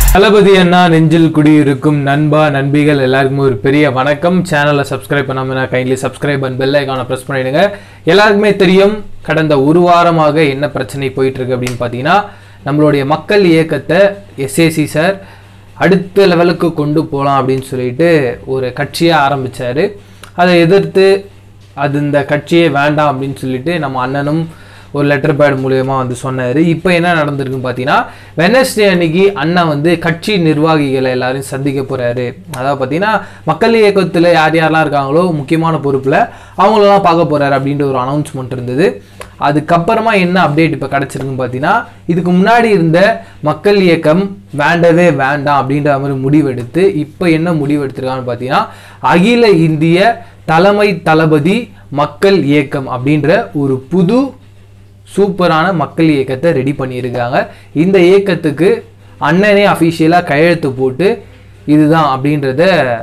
தளபதி அண்ணா நெஞ்சில் குடியிருக்கும் நண்பா நண்பிகள் எல்லாருக்குமே ஒரு பெரிய வணக்கம் சேனலை சப்ஸ்கிரைப் பண்ணாம கைண்ட்லி சப்ஸ்கிரைப் அண்ட் பெல் ஐக்கானை ப்ரெஸ் பண்ணிடுங்க எல்லாருக்குமே தெரியும் கடந்த ஒரு வாரமாக என்ன பிரச்சனை போயிட்டு இருக்கு அப்படின்னு பார்த்தீங்கன்னா நம்மளுடைய மக்கள் இயக்கத்தை எஸ்ஏசி சார் அடுத்த லெவலுக்கு கொண்டு போகலாம் அப்படின்னு சொல்லிட்டு ஒரு கட்சியை ஆரம்பிச்சாரு அதை எதிர்த்து அது இந்த கட்சியே வேண்டாம் அப்படின்னு சொல்லிட்டு நம்ம அண்ணனும் ஒரு லெட்டர் பேட் மூலியமா வந்து சொன்னார் இப்போ என்ன நடந்திருக்குன்னு பார்த்தீங்கன்னா வெனஸ்டே அன்னைக்கு அண்ணன் வந்து கட்சி நிர்வாகிகளை எல்லாரையும் சந்திக்க போறாரு அதாவது பார்த்தீங்கன்னா மக்கள் இயக்கத்தில் யார் யாரெல்லாம் இருக்காங்களோ முக்கியமான பொறுப்பில் அவங்களெல்லாம் பார்க்க போறாரு அப்படின்ற ஒரு அனௌன்ஸ்மெண்ட் இருந்தது அதுக்கப்புறமா என்ன அப்டேட் இப்போ கிடச்சிருக்குன்னு பார்த்தீங்கன்னா இதுக்கு முன்னாடி இருந்த மக்கள் இயக்கம் வேண்டவே வேண்டாம் அப்படின்ற மாதிரி முடிவெடுத்து இப்போ என்ன முடிவெடுத்திருக்காங்கன்னு பார்த்தீங்கன்னா அகில இந்திய தலைமை தளபதி மக்கள் இயக்கம் அப்படின்ற ஒரு புது சூப்பரான மக்கள் இயக்கத்தை ரெடி பண்ணியிருக்காங்க இந்த இயக்கத்துக்கு அண்ணனே அஃபிஷியலாக கையெழுத்து போட்டு இதுதான் அப்படின்றத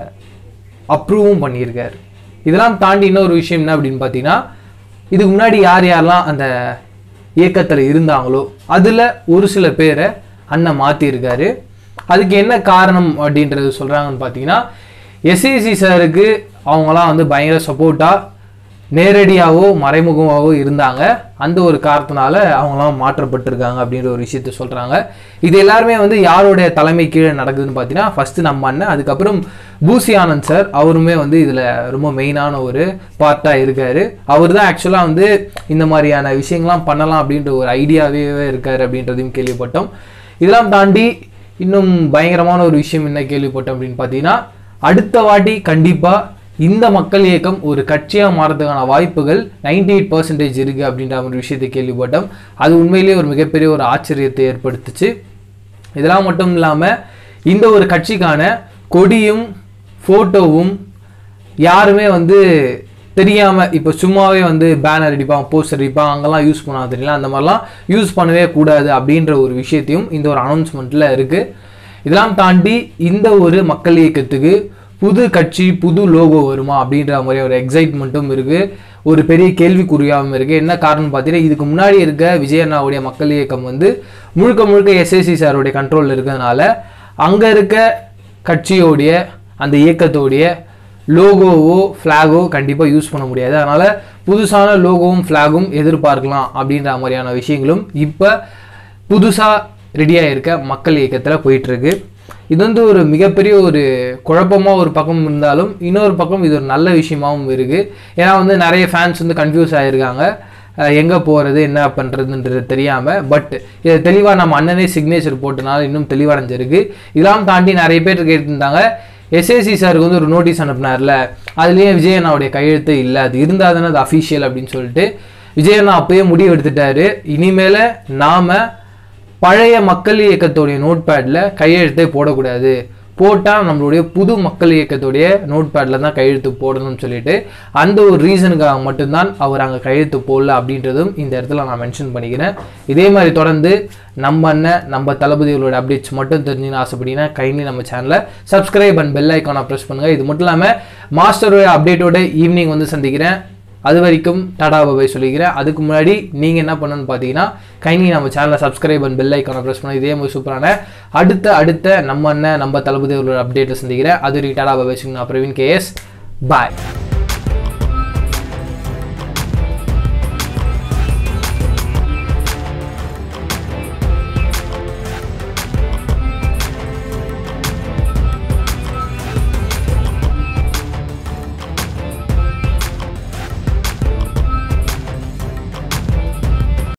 அப்ரூவும் பண்ணியிருக்காரு இதெல்லாம் தாண்டி இன்னொரு விஷயம் என்ன அப்படின்னு பார்த்தீங்கன்னா இதுக்கு முன்னாடி யார் யாரெல்லாம் அந்த இயக்கத்தில் இருந்தாங்களோ அதில் ஒரு சில பேரை அண்ணன் மாற்றிருக்காரு அதுக்கு என்ன காரணம் அப்படின்றது சொல்கிறாங்கன்னு பார்த்தீங்கன்னா எஸ்ஏசி சாருக்கு அவங்களாம் வந்து பயங்கர சப்போர்ட்டாக நேரடியாகவோ மறைமுகமாகவோ இருந்தாங்க அந்த ஒரு காரணத்தினால அவங்களாம் மாற்றப்பட்டிருக்காங்க அப்படின்ற ஒரு விஷயத்த சொல்கிறாங்க இது எல்லாருமே வந்து யாருடைய தலைமை கீழே நடக்குதுன்னு பார்த்தீங்கன்னா ஃபஸ்ட்டு நம்ம அண்ணன் அதுக்கப்புறம் பூசி ஆனந்த் சார் அவருமே வந்து இதில் ரொம்ப மெயினான ஒரு பார்ட்டாக இருக்கார் அவர் தான் ஆக்சுவலாக வந்து இந்த மாதிரியான விஷயங்கள்லாம் பண்ணலாம் அப்படின்ற ஒரு ஐடியாவே இருக்கார் அப்படின்றதையும் கேள்விப்பட்டோம் இதெல்லாம் தாண்டி இன்னும் பயங்கரமான ஒரு விஷயம் என்ன கேள்விப்பட்டோம் அப்படின்னு பார்த்தீங்கன்னா அடுத்த வாட்டி கண்டிப்பாக இந்த மக்கள் இயக்கம் ஒரு கட்சியாக மாறதுக்கான வாய்ப்புகள் நைன்டி எயிட் பர்சன்டேஜ் இருக்குது அப்படின்ற ஒரு விஷயத்தை கேள்விப்பட்டோம் அது உண்மையிலேயே ஒரு மிகப்பெரிய ஒரு ஆச்சரியத்தை ஏற்படுத்துச்சு இதெல்லாம் மட்டும் இல்லாமல் இந்த ஒரு கட்சிக்கான கொடியும் ஃபோட்டோவும் யாருமே வந்து தெரியாமல் இப்போ சும்மாவே வந்து பேனர் அடிப்பாங்க போஸ்டர் அடிப்பாங்க அங்கெல்லாம் யூஸ் பண்ணாங்க தெரியல அந்த மாதிரிலாம் யூஸ் பண்ணவே கூடாது அப்படின்ற ஒரு விஷயத்தையும் இந்த ஒரு அனௌன்ஸ்மெண்ட்டில் இருக்குது இதெல்லாம் தாண்டி இந்த ஒரு மக்கள் இயக்கத்துக்கு புது கட்சி புது லோகோ வருமா அப்படின்ற மாதிரி ஒரு எக்ஸைட்மெண்ட்டும் இருக்குது ஒரு பெரிய கேள்விக்குறியாகவும் இருக்குது என்ன காரணம் பார்த்தீங்கன்னா இதுக்கு முன்னாடி இருக்க விஜயண்ணாவுடைய மக்கள் இயக்கம் வந்து முழுக்க முழுக்க எஸ்எஸ்சி சாருடைய கண்ட்ரோலில் இருக்கிறதுனால அங்கே இருக்க கட்சியோடைய அந்த இயக்கத்தோடைய லோகோவோ ஃப்ளாகோ கண்டிப்பாக யூஸ் பண்ண முடியாது அதனால் புதுசான லோகோவும் ஃப்ளாகும் எதிர்பார்க்கலாம் அப்படின்ற மாதிரியான விஷயங்களும் இப்போ புதுசாக ரெடியாக இருக்க மக்கள் இயக்கத்தில் போயிட்டுருக்கு இது வந்து ஒரு மிகப்பெரிய ஒரு குழப்பமாக ஒரு பக்கம் இருந்தாலும் இன்னொரு பக்கம் இது ஒரு நல்ல விஷயமாகவும் இருக்குது ஏன்னா வந்து நிறைய ஃபேன்ஸ் வந்து கன்ஃபியூஸ் ஆகிருக்காங்க எங்கே போகிறது என்ன பண்ணுறதுன்றது தெரியாமல் பட் இதை தெளிவாக நம்ம அண்ணனே சிக்னேச்சர் போட்டனால இன்னும் தெளிவடைஞ்சிருக்கு இதெல்லாம் தாண்டி நிறைய பேர் கேட்டிருந்தாங்க எஸ்ஏசி சாருக்கு வந்து ஒரு நோட்டீஸ் அனுப்புனார்ல அதுலேயே விஜயண்ணாவுடைய கையெழுத்து இல்லை அது இருந்தால் தானே அது அஃபிஷியல் அப்படின்னு சொல்லிட்டு விஜயண்ணா அப்பயே முடிவு எடுத்துட்டாரு இனிமேல் நாம் பழைய மக்கள் இயக்கத்துடைய நோட் பேடில் கையெழுத்தே போடக்கூடாது போட்டால் நம்மளுடைய புது மக்கள் இயக்கத்துடைய நோட் பேடில் தான் கையெழுத்து போடணும்னு சொல்லிட்டு அந்த ஒரு ரீசனுக்காக மட்டும்தான் அவர் அங்கே கையெழுத்து போடல அப்படின்றதும் இந்த இடத்துல நான் மென்ஷன் பண்ணிக்கிறேன் இதே மாதிரி தொடர்ந்து நம்ம அண்ணன் நம்ம தளபதிகளோட அப்டேட்ஸ் மட்டும் தெரிஞ்சுன்னு ஆசைப்பட்டீங்கன்னா கைண்ட்லி நம்ம சேனலை சப்ஸ்கிரைப் அண்ட் பெல் ஐக்கானை ப்ரெஸ் பண்ணுங்கள் இது மட்டும் இல்லாமல் மாஸ்டரோட அப்டேட்டோட ஈவினிங் வந்து சந்திக்கிறேன் அது வரைக்கும் டாடா பாபாய் சொல்லிக்கிறேன் அதுக்கு முன்னாடி நீங்கள் என்ன பண்ணணும்னு பார்த்தீங்கன்னா கைனி நம்ம சேனலை சப்ஸ்கிரைப் அண்ட் பெல் ஐக்கானை ப்ரெஸ் பண்ணி இதே மாதிரி சூப்பரான அடுத்த அடுத்த நம்ம அண்ணன் நம்ம தளபதி ஒரு அப்டேட்டை சந்திக்கிறேன் அது வரைக்கும் டாடா பாபாய் நான் பிரவீன் கேஎஸ் பாய்